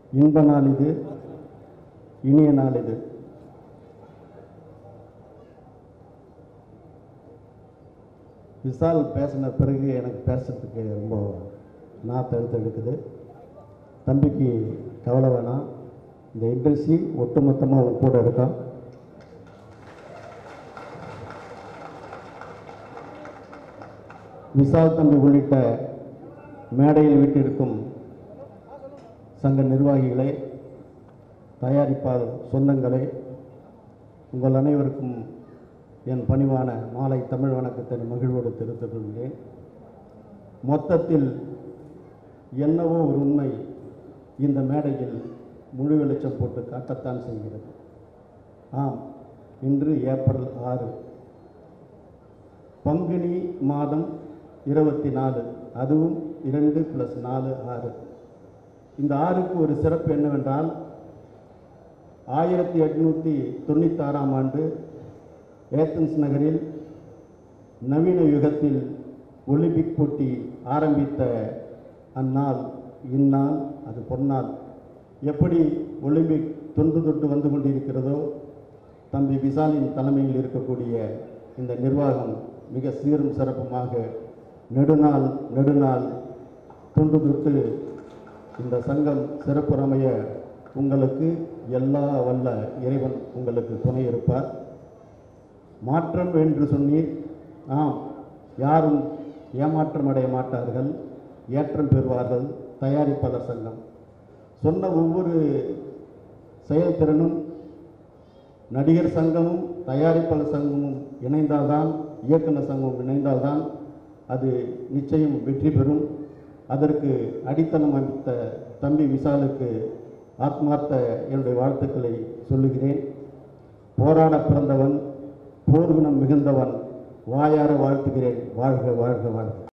இன்ப நாள் இது இனிய நாள் இது விசால் பேசின பிறகு எனக்கு பேசுறதுக்கு ரொம்ப நாற்று எடுத்து எடுக்குது தம்பிக்கு கவலை வேணாம் இந்த இண்டஸ்ட்ரி ஒட்டுமொத்தமாக உன் கூட இருக்கான் விசால் தம்பி உள்ளிட்ட மேடையில் வீட்டிருக்கும் சங்க நிர்வாகிகளே தயாரிப்பாளர் சொந்தங்களே உங்கள் அனைவருக்கும் என் பணிவான மாலை தமிழ் வணக்கத்தை மகிழ்வோடு தெரிவித்துக் கொள்கிறேன் மொத்தத்தில் என்னவோ ஒரு உண்மை இந்த மேடையில் முழு வெளிச்சம் போட்டு காட்டத்தான் செய்கிறது ஆம் இன்று ஏப்ரல் ஆறு பங்குனி மாதம் இருபத்தி நாலு அதுவும் இரண்டு ப்ளஸ் நாலு ஆறு இந்த ஆறுக்கு ஒரு சிறப்பு என்னவென்றால் ஆயிரத்தி எட்நூற்றி தொண்ணூத்தாறாம் ஆண்டு ஏத்தன்ஸ் நகரில் நவீன யுகத்தில் ஒலிம்பிக் போட்டி ஆரம்பித்த அந்நாள் இந்நாள் அது பொன்னாள் எப்படி ஒலிம்பிக் தொன்று தொட்டு வந்து கொண்டிருக்கிறதோ தம்பி விசாலின் தலைமையில் இருக்கக்கூடிய இந்த நிர்வாகம் மிக சீரும் சிறப்புமாக நெடுநாள் நெடுநாள் தொன்று தொட்டு இந்த சங்கம் சிறப்புறமைய உங்களுக்கு எல்லா வல்ல இறைவன் உங்களுக்கு துணை இருப்பார் மாற்றம் என்று சொன்னீர் ஆம் யாரும் ஏமாற்றம் அடைய மாட்டார்கள் ஏற்றம் பெறுவார்கள் தயாரிப்பாளர் சங்கம் சொன்ன ஒவ்வொரு செயல்திறனும் நடிகர் சங்கமும் தயாரிப்பாளர் சங்கமும் இணைந்தால்தான் இயக்குனர் சங்கமும் இணைந்தால்தான் அது நிச்சயம் வெற்றி பெறும் அதற்கு அடித்தளம் அமைத்த தம்பி விசாலுக்கு ஆத்மார்த்த என்னுடைய வாழ்த்துக்களை சொல்லுகிறேன் போராட பிறந்தவன் போர்குணம் மிகுந்தவன் வாயார வாழ்த்துகிறேன் வாழ்க வாழ்க வாழ்க